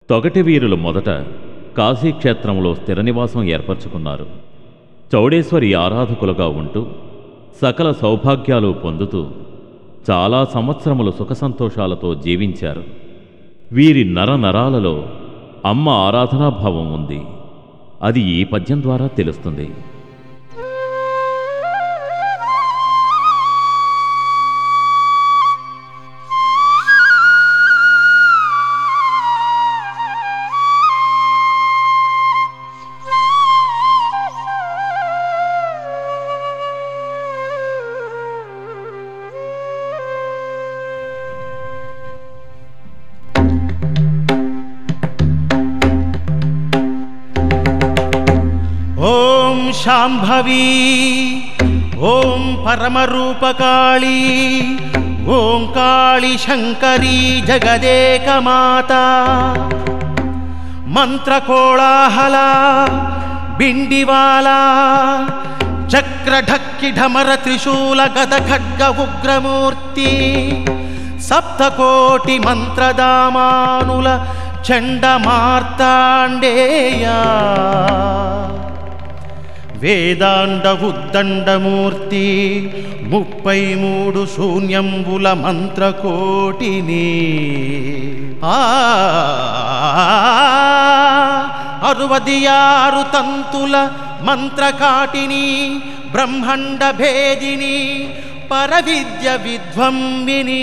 తొగటి వీరులు మొదట కాశీక్షేత్రంలో స్థిర నివాసం ఏర్పరచుకున్నారు చౌడేశ్వరి ఆరాధకులుగా ఉంటూ సకల సౌభాగ్యాలు పొందుతూ చాలా సంవత్సరములు సుఖ సంతోషాలతో జీవించారు వీరి నరనరాలలో అమ్మ ఆరాధనాభావం ఉంది అది ఈ పద్యం ద్వారా తెలుస్తుంది ఓం శాంభవి ఓం పరమరూపకాళీ ఓం కాళి శంకరీ జగదేకమాత మంత్రకోళాహల బిండివాల చక్రఢక్కి ఢమర త్రిశూల గద ఖడ్గ ఉగ్రమూర్తి సప్తకోటి మంత్రదామానుల చండ మార్తాండేయా వేదాండ ఉద్దండమూర్తి ముప్పై మూడు శూన్యంబుల మంత్రకోటిని ఆ అరువది ఆరు తంతుల మంత్రకాటిని బ్రహ్మాండ భేదిని పరవిద్య విధ్వంవిని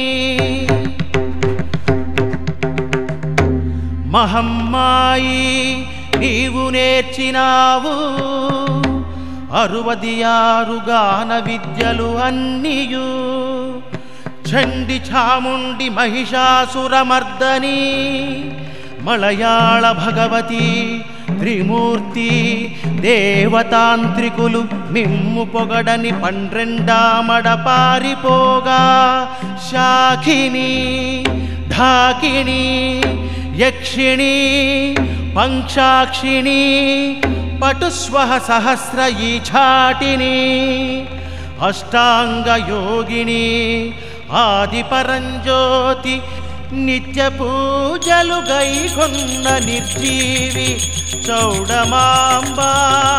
మహమ్మాయి నీవు నేర్చినావు అరువది ఆరు గాన విద్యలు అన్నియు చండి చాముండి మహిషాసురమర్దని మలయాళ భగవతి త్రిమూర్తి దేవతాంత్రికులు మిమ్ము పొగడని పండ్రెండామడ పారిపోగా శాఖిని ఢాకిని యక్షిణి పంక్షాక్షిణి పటుస్వహ సహస్ర ఈఛాటిని అష్టాంగ యోగిని ఆది పరంజ్యోతి నిత్య పూజలు గైకొన్న నిర్జీవి చౌడమాంబా